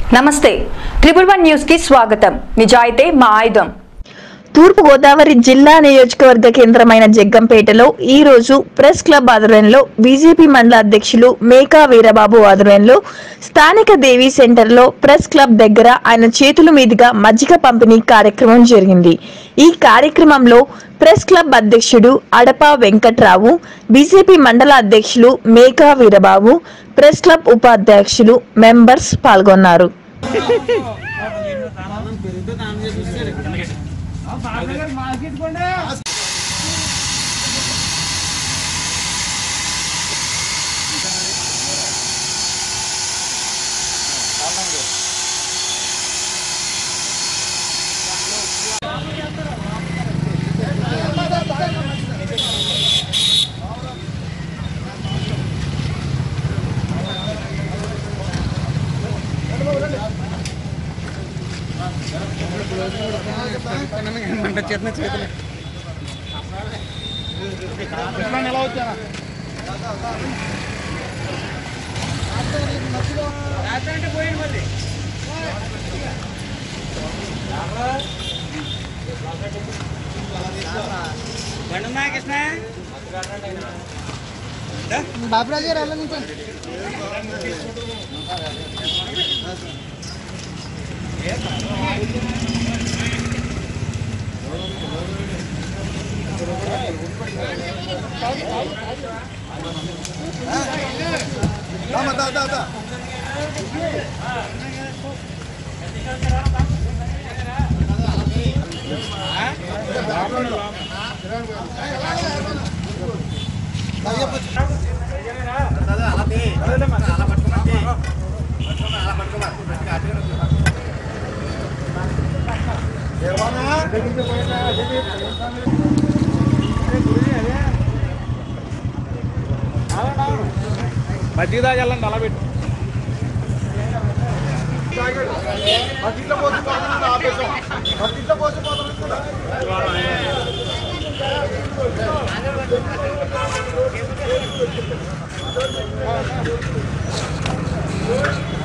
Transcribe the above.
నమస్తే triple one news కి స్వాగతం నిజాయితే మా ఆయుధం తూర్పు గోదావరి జిల్లా నియోజకవర్గ కేంద్రమైన జగ్గంపేటలో ఈ రోజు ప్రెస్ క్లబ్ ఆధ్వర్యంలో బీజేపీ మండల అధ్యక్షులు మేకా వీరబాబు ఆధ్వర్యంలో స్థానిక దేవి సెంటర్లో ప్రెస్ క్లబ్ దగ్గర ఆయన చేతుల మీదుగా మజ్జిగ పంపిణీ కార్యక్రమం జరిగింది ఈ కార్యక్రమంలో ప్రెస్ క్లబ్ అధ్యక్షుడు అడప వెంకట్రావు బీజేపీ మండల అధ్యక్షులు మేకా వీరబాబు ప్రెస్ క్లబ్ ఉపాధ్యక్షులు మెంబర్స్ పాల్గొన్నారు బాబురాజు గారు ఎలా నిల్చోండి మజ్జిగ దాకా వెళ్ళండి అలా పెట్టు ఆ